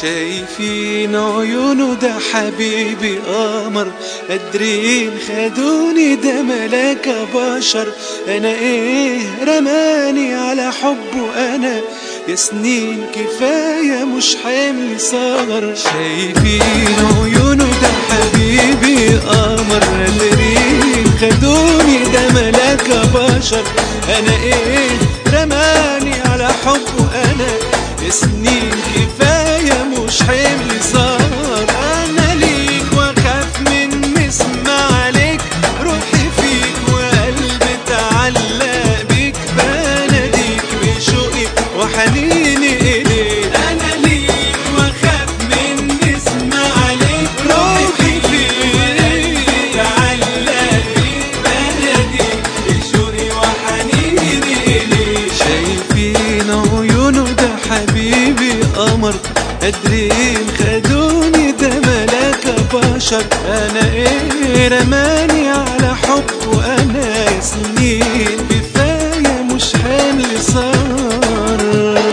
شايفين عيونه ده حبيبي قمر قادرين خدوني ده ملاك بشر انا ايه رماني على حبه انا يا سنين كفاية مش حمل صغر شايفين عيونه ده حبيبي قمر قادرين خدوني ده ملاك بشر انا ايه رماني على حبه انا يا سنين كفاية مش حمل صار انا ليك واخاف من نسمع عليك روحي فيك وقلبي اتعلق بيك بناديك بشوقي وحنيني اليك انا ليك واخاف من نسمع عليك روحي فيك وقلبي اتعلق بيك بناديك بشوقي وحنيني اليك شايفين عيونه ده حبيبي قمر قادرين خدوني ده ملاك بشر انا ايه رماني على حب وانا سنين كفايه مش حمل صار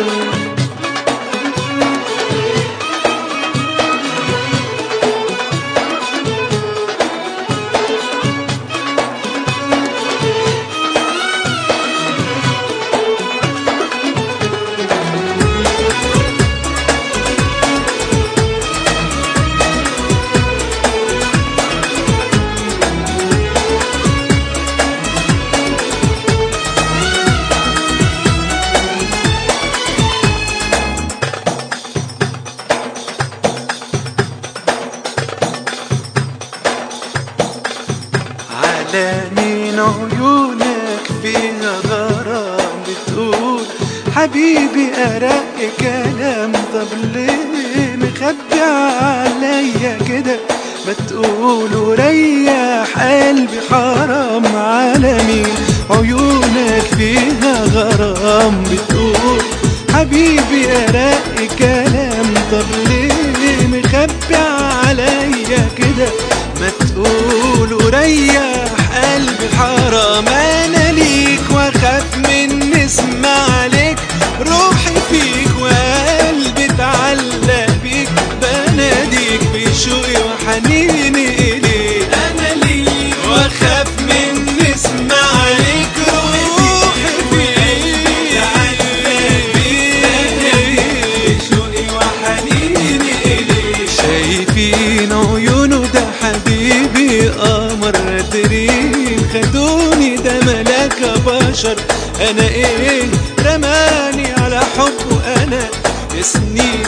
على مين عيونك فيها غرام بتقول حبيبي أرق كلام طب ليه مخبي عليا كده ما تقول وريح قلبي حرام على مين عيونك فيها غرام بتقول حبيبي أرق كلام طب ليه مخبي عليا كده ما تقول وريح قلبي حرام انا ليك واخاف من نسمع عليك روحي فيك وقلبي اتعلق بيك بناديك بشوقي وحنيني اليك انا ليك واخاف من نسمع عليك روحي فيك اتعلق بيك بشوقي وحنيني اليك شايفين عيونه ده حبيبي قمر قادرين خدوني ده ملاك بشر انا ايه رماني على حبه انا يا سنين